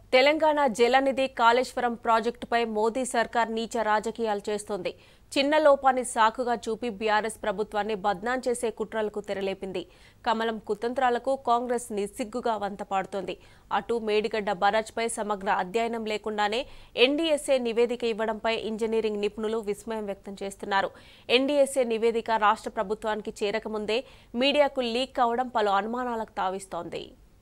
తెలంగాణ జలనిధి కాళేశ్వరం ప్రాజెక్టుపై మోదీ సర్కార్ నీచ రాజకీయాలు చేస్తోంది చిన్న లోపాన్ని సాకుగా చూపి బీఆర్ఎస్ ప్రభుత్వాన్ని బద్నాం చేసే కుట్రలకు తెరలేపింది కమలం కుతంత్రాలకు కాంగ్రెస్ నిస్సిగ్గుగా వంతపాడుతోంది అటు మేడిగడ్డ బరాజ్పై సమగ్ర అధ్యయనం లేకుండానే ఎన్డీఎస్ఏ నివేదిక ఇవ్వడంపై ఇంజనీరింగ్ నిపుణులు విస్మయం వ్యక్తం చేస్తున్నారు ఎన్డీఎస్ఏ నివేదిక రాష్ట్ర ప్రభుత్వానికి చేరకముందే మీడియాకు లీక్ కావడం పలు అనుమానాలకు తావిస్తోంది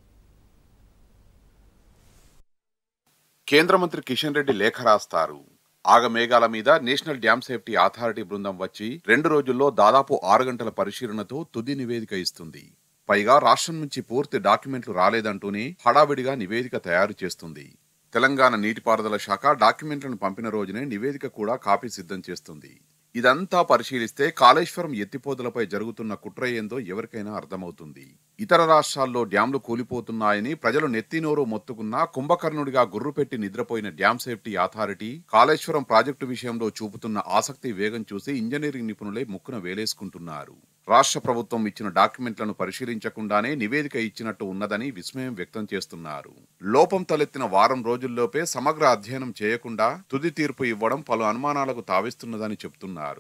కేంద్ర మంత్రి కిషన్ రెడ్డి లేఖ రాస్తారు ఆగమేఘాల మీద నేషనల్ డ్యామ్ సేఫ్టీ అథారిటీ బృందం వచ్చి రెండు రోజుల్లో దాదాపు ఆరు గంటల పరిశీలనతో తుది నివేదిక ఇస్తుంది పైగా రాష్ట్రం నుంచి పూర్తి డాక్యుమెంట్లు రాలేదంటూనే హడావిడిగా నివేదిక తయారు చేస్తుంది తెలంగాణ నీటిపారుదల శాఖ డాక్యుమెంట్లను పంపిన రోజునే నివేదిక కూడా కాపీ సిద్ధం చేస్తుంది ఇదంతా పరిశీలిస్తే కాళేశ్వరం ఎత్తిపోతలపై జరుగుతున్న కుట్ర ఏందో ఎవరికైనా అర్థమవుతుంది ఇతర రాష్ట్రాల్లో డ్యాంలు కూలిపోతున్నాయని ప్రజలు నెత్తినోరు మొత్తుకున్నా కుంభకర్ణుడిగా గుర్రుపెట్టి నిద్రపోయిన dam safety authority Kaleshwaram project విషయంలో చూపుతున్న ఆసక్తి వేగం చూసి ఇంజనీరింగ్ నిపుణులే ముక్కున వేలేసుకుంటున్నారు రాష్ట్ర ప్రభుత్వం ఇచ్చిన డాక్యుమెంట్లను పరిశీలించకుండానే నివేదిక ఇచ్చినట్టు ఉన్నదని విస్మయం వ్యక్తం చేస్తున్నారు లోపం తలెత్తిన వారం రోజుల్లోపే సమగ్ర అధ్యయనం చేయకుండా తుది తీర్పు ఇవ్వడం పలు అనుమానాలకు తావిస్తున్నదని చెబుతున్నారు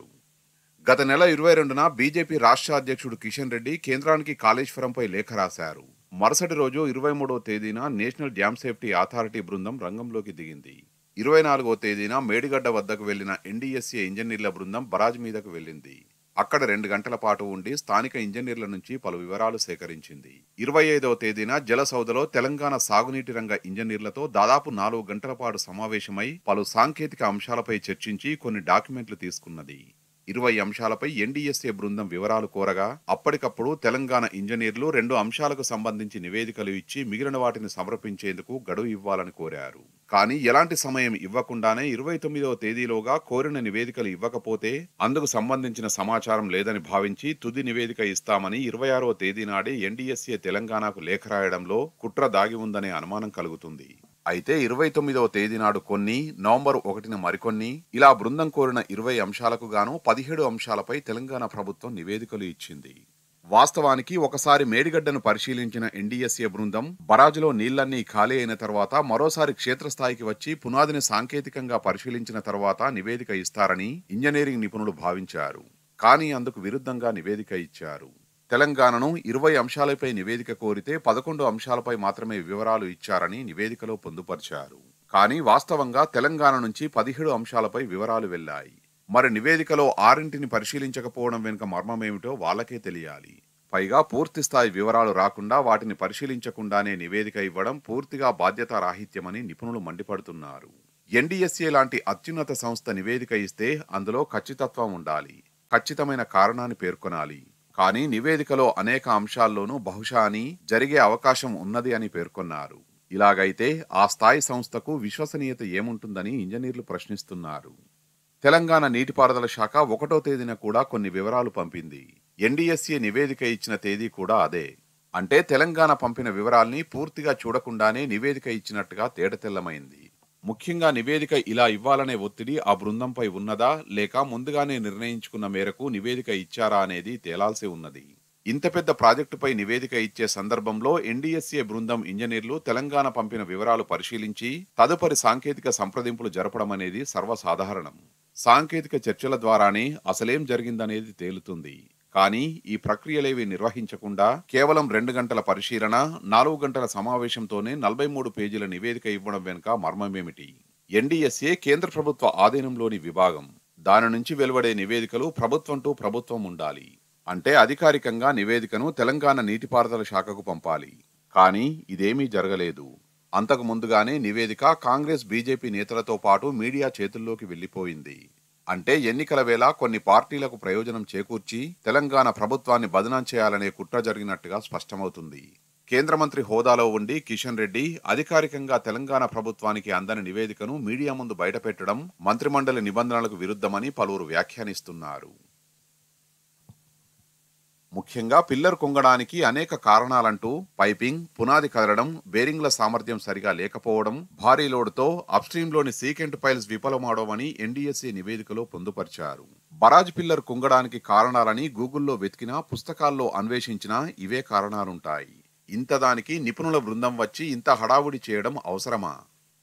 గత నెల ఇరవై రెండున బీజేపీ రాష్ట్ర అధ్యక్షుడు కిషన్ రెడ్డి కేంద్రానికి కాళేశ్వరంపై లేఖ రాశారు మరుసటి రోజు ఇరవై మూడవ తేదీన నేషనల్ డ్యామ్ సేఫ్టీ అథారిటీ బృందం రంగంలోకి దిగింది ఇరవై నాలుగో తేదీన మేడిగడ్డ వద్దకు వెళ్లిన ఎన్డీఎస్ఏ ఇంజనీర్ల బృందం బరాజ్ మీదకు వెళ్ళింది అక్కడ రెండు గంటల పాటు ఉండి స్థానిక ఇంజనీర్ల నుంచి పలు వివరాలు సేకరించింది ఇరవై ఐదవ తేదీన జలసౌదలో తెలంగాణ సాగునీటి రంగ ఇంజనీర్లతో దాదాపు నాలుగు గంటల పాటు సమావేశమై పలు సాంకేతిక అంశాలపై చర్చించి కొన్ని డాక్యుమెంట్లు తీసుకున్నది ఇరవై అంశాలపై ఎన్డీఎస్ఏ బృందం వివరాలు కోరగా అప్పటికప్పుడు తెలంగాణ ఇంజనీర్లు రెండు అంశాలకు సంబంధించి నివేదికలు ఇచ్చి మిగిలిన వాటిని సమర్పించేందుకు గడువు ఇవ్వాలని కోరారు కానీ ఎలాంటి సమయం ఇవ్వకుండానే ఇరవై తొమ్మిదవ తేదీలోగా కోరిన నివేదికలు ఇవ్వకపోతే అందుకు సంబంధించిన సమాచారం లేదని భావించి తుది నివేదిక ఇస్తామని ఇరవై ఆరవ తేదీ నాడే ఎన్డీఎస్ఏ తెలంగాణకు లేఖ రాయడంలో కుట్ర దాగి ఉందనే అనుమానం కలుగుతుంది అయితే ఇరవై తొమ్మిదవ తేదీ నాడు కొన్ని నవంబర్ ఒకటిన మరికొన్ని ఇలా బృందం కోరిన ఇరవై అంశాలకు గాను పదిహేడు అంశాలపై తెలంగాణ ప్రభుత్వం నివేదికలు ఇచ్చింది వాస్తవానికి ఒకసారి మేడిగడ్డను పరిశీలించిన ఎన్డీఎస్ఏ బృందం బరాజులో నీళ్లన్నీ ఖాళీ అయిన తర్వాత మరోసారి క్షేత్రస్థాయికి వచ్చి పునాదిని సాంకేతికంగా పరిశీలించిన తర్వాత నివేదిక ఇస్తారని ఇంజనీరింగ్ నిపుణులు భావించారు కానీ అందుకు విరుద్ధంగా నివేదిక ఇచ్చారు తెలంగాణను ఇరవై అంశాలపై నివేదిక కోరితే పదకొండు అంశాలపై మాత్రమే వివరాలు ఇచ్చారని నివేదికలో పొందుపరిచారు కానీ వాస్తవంగా తెలంగాణ నుంచి పదిహేడు అంశాలపై వివరాలు వెళ్లాయి మరి నివేదికలో ఆరింటిని పరిశీలించకపోవడం వెనుక మర్మమేమిటో వాళ్ళకే తెలియాలి పైగా పూర్తి స్థాయి వివరాలు రాకుండా వాటిని పరిశీలించకుండానే నివేదిక ఇవ్వడం పూర్తిగా బాధ్యతారాహిత్యమని నిపుణులు మండిపడుతున్నారు ఎన్డీఎస్ఏ లాంటి అత్యున్నత సంస్థ నివేదిక ఇస్తే అందులో ఖచ్చితత్వం ఉండాలి ఖచ్చితమైన కారణాన్ని పేర్కొనాలి కానీ నివేదికలో అనేక అంశాల్లోనూ బహుశా అని జరిగే అవకాశం ఉన్నది అని పేర్కొన్నారు ఇలాగైతే ఆ స్థాయి సంస్థకు విశ్వసనీయత ఏముంటుందని ఇంజనీర్లు ప్రశ్నిస్తున్నారు తెలంగాణ నీటిపారుదల శాఖ ఒకటో తేదీన కూడా కొన్ని వివరాలు పంపింది ఎన్డీఎస్ఏ నివేదిక ఇచ్చిన తేదీ కూడా అదే అంటే తెలంగాణ పంపిన వివరాల్ని పూర్తిగా చూడకుండానే నివేదిక ఇచ్చినట్టుగా తేటతెల్లమైంది ముఖ్యంగా నివేదిక ఇలా ఇవ్వాలనే ఒత్తిడి ఆ బృందంపై ఉన్నదా లేక ముందుగానే నిర్ణయించుకున్న మేరకు నివేదిక ఇచ్చారా అనేది తేలాల్సి ఉన్నది ఇంత పెద్ద ప్రాజెక్టుపై నివేదిక ఇచ్చే సందర్భంలో ఎన్డీఎస్ఏ బృందం ఇంజనీర్లు తెలంగాణ పంపిన వివరాలు పరిశీలించి తదుపరి సాంకేతిక సంప్రదింపులు జరపడం అనేది సర్వసాధారణం సాంకేతిక చర్చల ద్వారానే అసలేం జరిగిందనేది తేలుతుంది కానీ ఈ ప్రక్రియలేవి నిర్వహించకుండా కేవలం రెండు గంటల పరిశీలన నాలుగు గంటల సమావేశంతోనే నలభై మూడు పేజీల నివేదిక ఇవ్వడం వెనుక మర్మమేమిటి ఎన్డీఎస్ఏ కేంద్ర ప్రభుత్వ ఆధీనంలోని విభాగం దాని నుంచి వెలువడే నివేదికలు ప్రభుత్వం టు ప్రభుత్వం ఉండాలి అంటే అధికారికంగా నివేదికను తెలంగాణ నీటిపారుదల శాఖకు పంపాలి కానీ ఇదేమీ జరగలేదు అంతకు ముందుగానే నివేదిక కాంగ్రెస్ బీజేపీ నేతలతో పాటు మీడియా చేతుల్లోకి వెళ్లిపోయింది అంటే ఎన్నికల వేళ కొన్ని పార్టీలకు ప్రయోజనం చేకూర్చి తెలంగాణ ప్రభుత్వాన్ని బదనాం చేయాలనే కుట్ర జరిగినట్టుగా స్పష్టమవుతుంది కేంద్ర మంత్రి హోదాలో ఉండి కిషన్ రెడ్డి అధికారికంగా తెలంగాణ ప్రభుత్వానికి అందని నివేదికను మీడియా ముందు బయటపెట్టడం మంత్రిమండలి నిబంధనలకు విరుద్ధమని పలువురు వ్యాఖ్యానిస్తున్నారు ముఖ్యంగా పిల్లర్ కుంగడానికి అనేక కారణాలంటూ పైపింగ్ పునాది కదలడం బేరింగ్ల సామర్థ్యం సరిగా లేకపోవడం భారీ లోడ్తో అప్స్ట్రీమ్లోని సీకెంట్ పైల్స్ విఫలమవడమని ఎన్డీఎస్సీ నివేదికలో పొందుపరిచారు బరాజ్ పిల్లర్ కుంగడానికి కారణాలని గూగుల్లో వెతికినా పుస్తకాల్లో అన్వేషించినా ఇవే కారణాలుంటాయి ఇంత దానికి నిపుణుల బృందం వచ్చి ఇంత హడావుడి చేయడం అవసరమా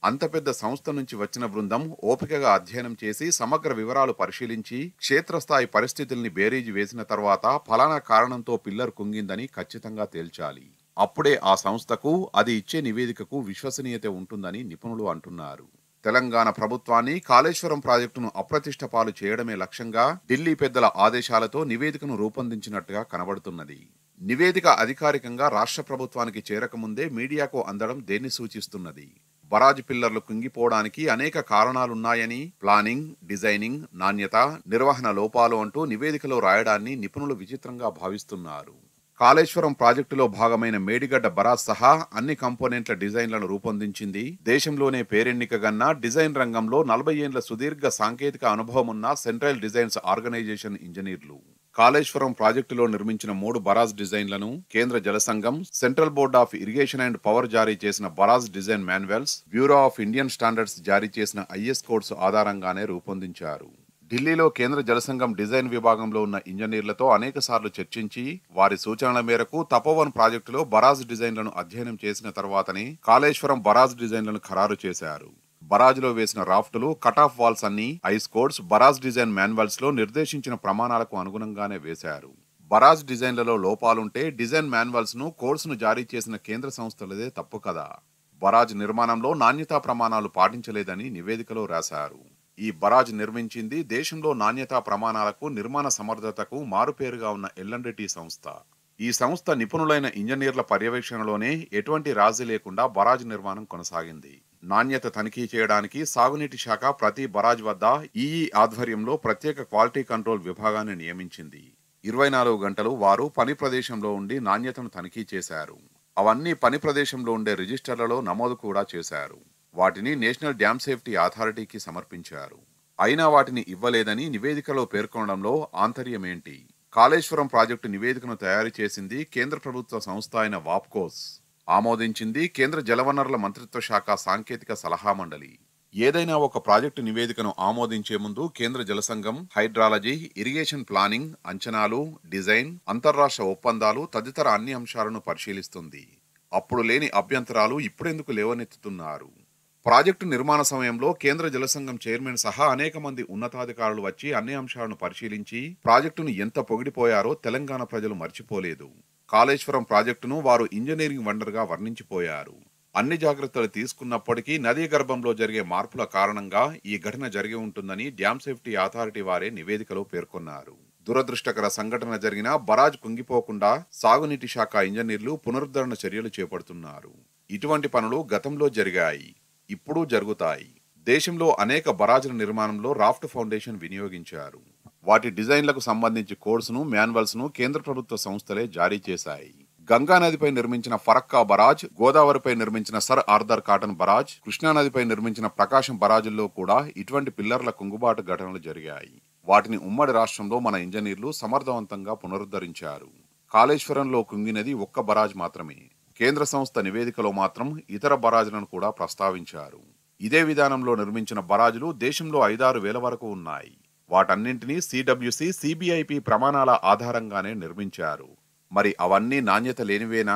అంత పెద్ద సంస్థ నుంచి వచ్చిన బృందం ఓపికగా అధ్యయనం చేసి సమగ్ర వివరాలు పరిశీలించి క్షేత్రస్థాయి పరిస్థితుల్ని బేరీజు వేసిన తర్వాత ఫలానా కారణంతో పిల్లర్ కుంగిందని ఖచ్చితంగా తేల్చాలి అప్పుడే ఆ సంస్థకు అది ఇచ్చే నివేదికకు విశ్వసనీయత ఉంటుందని నిపుణులు అంటున్నారు తెలంగాణ ప్రభుత్వాన్ని కాళేశ్వరం ప్రాజెక్టును అప్రతిష్ట పాలు చేయడమే లక్ష్యంగా ఢిల్లీ పెద్దల ఆదేశాలతో నివేదికను రూపొందించినట్టుగా కనబడుతున్నది నివేదిక అధికారికంగా రాష్ట్ర ప్రభుత్వానికి చేరకముందే మీడియాకు అందడం దేన్ని సూచిస్తున్నది బరాజ్ పిల్లర్లు కుంగిపోవడానికి అనేక కారణాలున్నాయని ప్లానింగ్ డిజైనింగ్ నాణ్యత నిర్వహణ లోపాలు అంటూ నివేదికలో రాయడాన్ని నిపుణులు విచిత్రంగా భావిస్తున్నారు కాళేశ్వరం ప్రాజెక్టులో భాగమైన మేడిగడ్డ బరాజ్ సహా అన్ని కంపోనెంట్ల డిజైన్లను రూపొందించింది దేశంలోనే పేరెన్నికగన్న డిజైన్ రంగంలో నలభై ఏండ్ల సుదీర్ఘ సాంకేతిక అనుభవం ఉన్న సెంట్రల్ డిజైన్స్ ఆర్గనైజేషన్ ఇంజనీర్లు కాళేశ్వరం ప్రాజెక్టులో నిర్మించిన మూడు బరాజ్ డిజైన్లను కేంద్ర జల సంఘం Central Board of Irrigation and Power జారీ చేసిన barrage design manuals Bureau of Indian Standards జారీ చేసిన ఐఎస్ కోడ్స్ ఆధారంగానే రూపొందించారు ఢిల్లీలో కేంద్ర జలసంఘం డిజైన్ విభాగంలో ఉన్న ఇంజనీర్లతో అనేక సార్లు చర్చించి వారి సూచనల మేరకు తపోవన్ ప్రాజెక్టులో బరాజ్ డిజైన్లను అధ్యయనం చేసిన తర్వాతనే కాళేశ్వరం బరాజ్ డిజైన్లను ఖరారు చేశారు బరాజ్లో వేసిన రాఫ్టులు కట్ ఆఫ్ వాల్స్ అన్ని IS codes barrage design manuals లో నిర్దేశించిన ప్రమాణాలకు అనుగుణంగానే వేశారు బరాజ్ డిజైన్లలో లోపాలుంటే డిజైన్ మాన్యువల్స్ ను కోడ్స్ ను జారీ చేసిన కేంద్ర సంస్థలదే తప్పు కదా బరాజ్ నిర్మాణంలో నాణ్యతా ప్రమాణాలు పాటించలేదని నివేదికలో రాశారు ఈ బరాజ్ నిర్మించింది దేశంలో నాణ్యతా ప్రమాణాలకు నిర్మాణ సమర్థతకు మారుపేరుగా ఉన్న ఎల్ఎన్డిటి సంస్థ ఈ సంస్థ నిపుణులైన ఇంజనీర్ల పర్యవేక్షణలోనే ఎటువంటి రాజీ లేకుండా బరాజ్ నిర్మాణం కొనసాగింది నాణ్యత తనిఖీ చేయడానికి సాగునీటి శాఖ ప్రతి బరాజ్ వద్ద ఈఈ ఆధ్వర్యంలో ప్రత్యేక క్వాలిటీ కంట్రోల్ విభాగాన్ని నియమించింది ఇరవై నాలుగు గంటలు వారు పని ప్రదేశంలో ఉండి నాణ్యతను తనిఖీ చేశారు అవన్నీ పని ప్రదేశంలో ఉండే రిజిస్టర్లలో నమోదు కూడా చేశారు వాటిని నేషనల్ డ్యామ్ సేఫ్టీ అథారిటీకి సమర్పించారు అయినా వాటిని ఇవ్వలేదని నివేదికలో పేర్కొనడంలో ఆంతర్యమేంటి కాళేశ్వరం ప్రాజెక్టు నివేదికను తయారు చేసింది కేంద్ర ప్రభుత్వ సంస్థ అయిన వాప్కోస్ ఆమోదించింది కేంద్ర జలవనరుల మంత్రిత్వ శాఖ సాంకేతిక సలహా మండలి ఏదైనా ఒక ప్రాజెక్టు నివేదికను ఆమోదించే ముందు కేంద్ర జలసంఘం హైడ్రాలజీ ఇరిగేషన్ ప్లానింగ్ అంచనాలు డిజైన్ అంతర్రాష్ట్ర ఒప్పందాలు తదితర అన్ని అంశాలను పరిశీలిస్తుంది అప్పుడు లేని అభ్యంతరాలు ఇప్పుడెందుకు లేవనెత్తుతున్నారు ప్రాజెక్టు నిర్మాణ సమయంలో కేంద్ర జలసంఘం చైర్మన్ సహా అనేక మంది ఉన్నతాధికారులు వచ్చి అన్ని అంశాలను పరిశీలించి ప్రాజెక్టును ఎంత పొగిడిపోయారో తెలంగాణ ప్రజలు మర్చిపోలేదు కాళేశ్వరం ప్రాజెక్టును వారు ఇంజనీరింగ్ వండర్గా వర్ణించిపోయారు అన్ని జాగ్రత్తలు తీసుకున్నప్పటికీ నదీ గర్భంలో జరిగే మార్పుల కారణంగా ఈ ఘటన జరిగి ఉంటుందని డ్యామ్ సేఫ్టీ అథారిటీ వారే నివేదికలో పేర్కొన్నారు దురదృష్టకర సంఘటన జరిగిన బరాజ్ కుంగిపోకుండా సాగునీటి శాఖ ఇంజనీర్లు పునరుద్ధరణ చర్యలు చేపడుతున్నారు ఇటువంటి పనులు గతంలో జరిగాయి ఇప్పుడు జరుగుతాయి దేశంలో అనేక బరాజుల నిర్మాణంలో రాఫ్ట్ ఫౌండేషన్ వినియోగించారు వాటి డిజైన్లకు సంబంధించి కోడ్స్ను మాన్యువల్స్ను కేంద్ర ప్రభుత్వ సంస్థలే జారీ చేశాయి గంగా నదిపై నిర్మించిన ఫరక్కా బరాజ్ గోదావరిపై నిర్మించిన Sir Arthur Cotton barrage Krishna నదిపై నిర్మించిన ప్రకాశం బరాజుల్లో కూడా ఇటువంటి పిల్లర్ల కుంగుబాటు ఘటనలు జరిగాయి వాటిని ఉమ్మడి రాష్ట్రంలో మన ఇంజనీర్లు సమర్థవంతంగా పునరుద్ధరించారు కాళేశ్వరంలో కుంగినది ఒక్క బరాజ్ మాత్రమే కేంద్ర సంస్థ నివేదికలో మాత్రం ఇతర బరాజులను కూడా ప్రస్తావించారు ఇదే విధానంలో నిర్మించిన బరాజులు దేశంలో ఐదారు వేల వరకు ఉన్నాయి వాటన్నింటినీ సిడబ్ల్యూసి సిబిఐపి ప్రమాణాల ఆధారంగానే నిర్మించారు మరి అవన్నీ నాణ్యత లేనివేనా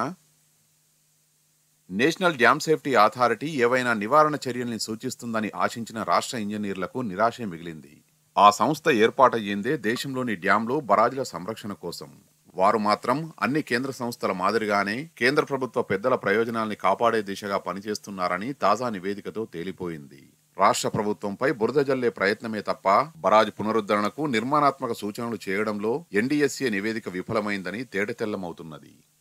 నేషనల్ డ్యామ్ సేఫ్టీ అథారిటీ ఏవైనా నివారణ చర్యల్ని సూచిస్తుందని ఆశించిన రాష్ట్ర ఇంజనీర్లకు నిరాశే మిగిలింది ఆ సంస్థ ఏర్పాటయ్యిందే దేశంలోని డ్యాంలు బరాజుల సంరక్షణ కోసం వారు మాత్రం అన్ని కేంద్ర సంస్థల మాదిరిగానే కేంద్ర ప్రభుత్వ పెద్దల ప్రయోజనాల్ని కాపాడే దిశగా పనిచేస్తున్నారని తాజా నివేదికతో తేలిపోయింది రాష్ట్ర ప్రభుత్వంపై బురద జల్లే ప్రయత్నమే తప్ప బరాజ్ పునరుద్ధరణకు నిర్మాణాత్మక సూచనలు చేయడంలో ఎన్డీఎస్ఏ నివేదిక విఫలమైందని తేటతెల్లమవుతున్నది